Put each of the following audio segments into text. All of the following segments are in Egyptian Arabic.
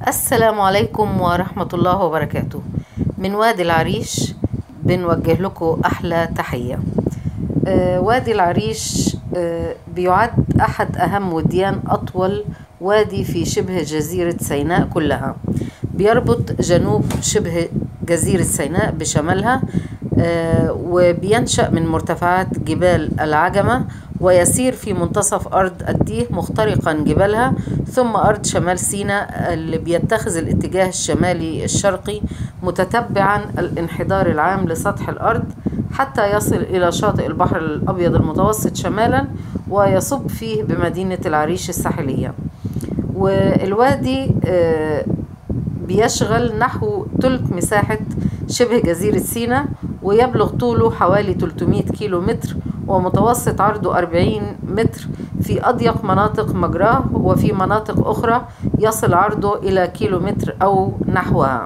السلام عليكم ورحمة الله وبركاته من وادي العريش بنوجه لكم أحلى تحية آه، وادي العريش آه، بيعد أحد أهم وديان أطول وادي في شبه جزيرة سيناء كلها بيربط جنوب شبه جزيرة سيناء بشمالها آه، وبينشأ من مرتفعات جبال العجمة ويسير في منتصف أرض الديه مخترقا جبالها ثم أرض شمال سيناء اللي بيتخذ الاتجاه الشمالي الشرقي متتبعا الانحدار العام لسطح الأرض حتى يصل إلى شاطئ البحر الأبيض المتوسط شمالا ويصب فيه بمدينة العريش الساحلية والوادي آه، بيشغل نحو ثلث مساحة شبه جزيرة سيناء ويبلغ طوله حوالي 300 كيلو متر ومتوسط عرضه 40 متر في أضيق مناطق مجراه وفي مناطق أخرى يصل عرضه إلى كيلو متر أو نحوها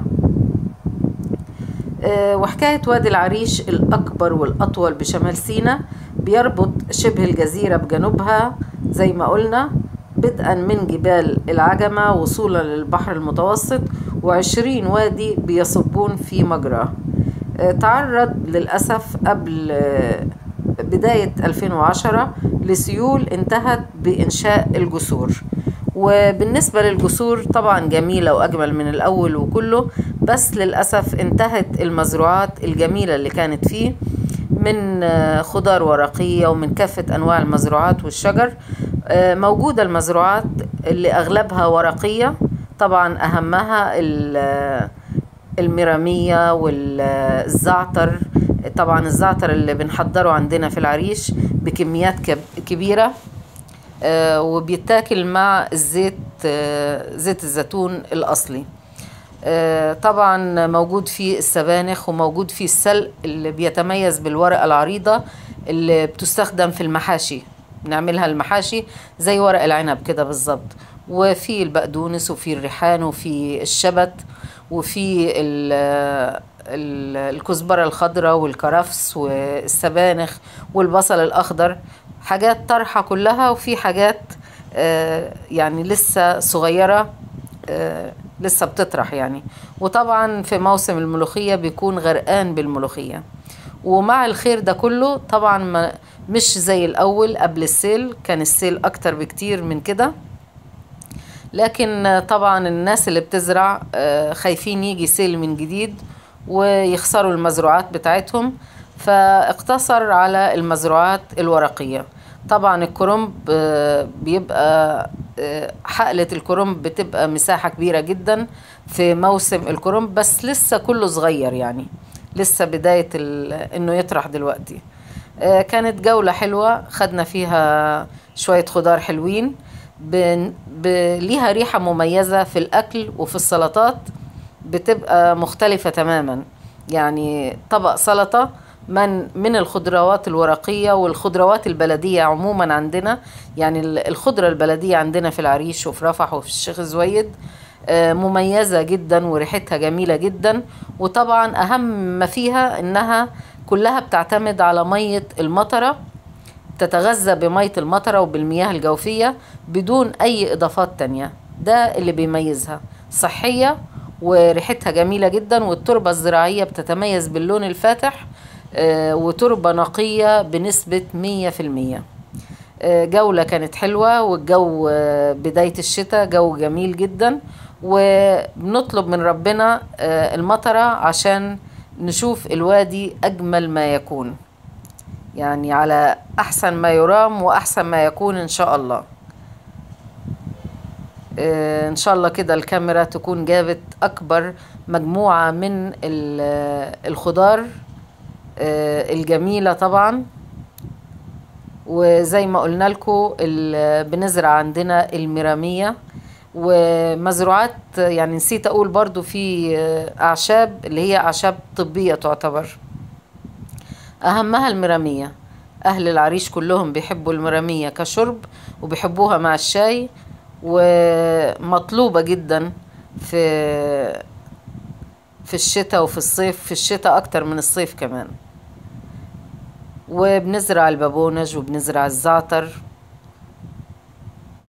آه، وحكاية وادي العريش الأكبر والأطول بشمال سيناء بيربط شبه الجزيرة بجنوبها زي ما قلنا بدءا من جبال العجمة وصولا للبحر المتوسط وعشرين وادي بيصبون في مجراه آه، تعرض للأسف قبل آه، بداية 2010 لسيول انتهت بإنشاء الجسور وبالنسبة للجسور طبعا جميلة وأجمل من الأول وكله بس للأسف انتهت المزروعات الجميلة اللي كانت فيه من آه، خضار ورقية ومن كافة أنواع المزروعات والشجر آه، موجودة المزروعات اللي أغلبها ورقية طبعا أهمها ال- الميرامية والزعتر طبعا الزعتر اللي بنحضره عندنا في العريش بكميات كب- كبيرة آه، وبيتاكل مع الزيت آه، زيت الزيتون الأصلي آه، طبعا موجود فيه السبانخ وموجود فيه السلق اللي بيتميز بالورقة العريضة اللي بتستخدم في المحاشي بنعملها المحاشي زي ورق العنب كده بالظبط وفي البقدونس وفي الريحان وفي الشبت وفي ال- ال- الكزبرة الخضراء والكرفس والسبانخ والبصل الأخضر حاجات طرحة كلها وفي حاجات آه، يعني لسه صغيرة آه، لسه بتطرح يعني وطبعا في موسم الملوخية بيكون غرقان بالملوخية ومع الخير ده كله طبعا ما مش زي الأول قبل السيل كان السيل أكتر بكتير من كده لكن طبعا الناس اللي بتزرع آه، خايفين يجي سيل من جديد ويخسروا المزروعات بتاعتهم فاقتصر على المزروعات الورقية طبعا الكرنب آه، بيبقى آه، حقلة الكرنب بتبقى مساحة كبيرة جدا في موسم الكرنب بس لسه كله صغير يعني لسه بداية ال- انه يطرح دلوقتي آه، كانت جولة حلوة خدنا فيها شوية خضار حلوين بن- ب- ليها ريحة مميزة في الأكل وفي السلطات بتبقى مختلفة تماما يعني طبق سلطة من من الخضروات الورقية والخضروات البلدية عموما عندنا يعني ال- الخضرة البلدية عندنا في العريش وفي رفح وفي الشيخ زويد آه، مميزة جدا وريحتها جميلة جدا وطبعا أهم ما فيها إنها كلها بتعتمد على مية المطرة تتغذى بمية المطرة وبالمياه الجوفية بدون أي إضافات تانية ده اللي بيميزها صحية وريحتها جميلة جدا والتربة الزراعية بتتميز باللون الفاتح آه، وتربة نقية بنسبة مية في المية آه، جولة كانت حلوة والجو آه، بداية الشتاء جو جميل جدا وبنطلب من ربنا آه، المطرة عشان نشوف الوادي أجمل ما يكون يعني على أحسن ما يرام وأحسن ما يكون إن شاء الله آه، إن شاء الله كده الكاميرا تكون جابت أكبر مجموعة من ال- الخضار آه، الجميلة طبعا وزي ما قلنا لكم بنزرع عندنا الميرامية ومزروعات يعني نسيت أقول برضو في آه، أعشاب اللي هي أعشاب طبية تعتبر أهمها المرامية أهل العريش كلهم بيحبوا المرامية كشرب وبيحبوها مع الشاي ومطلوبة جدا في في الشتاء وفي الصيف في الشتاء أكتر من الصيف كمان وبنزرع البابونج وبنزرع الزعتر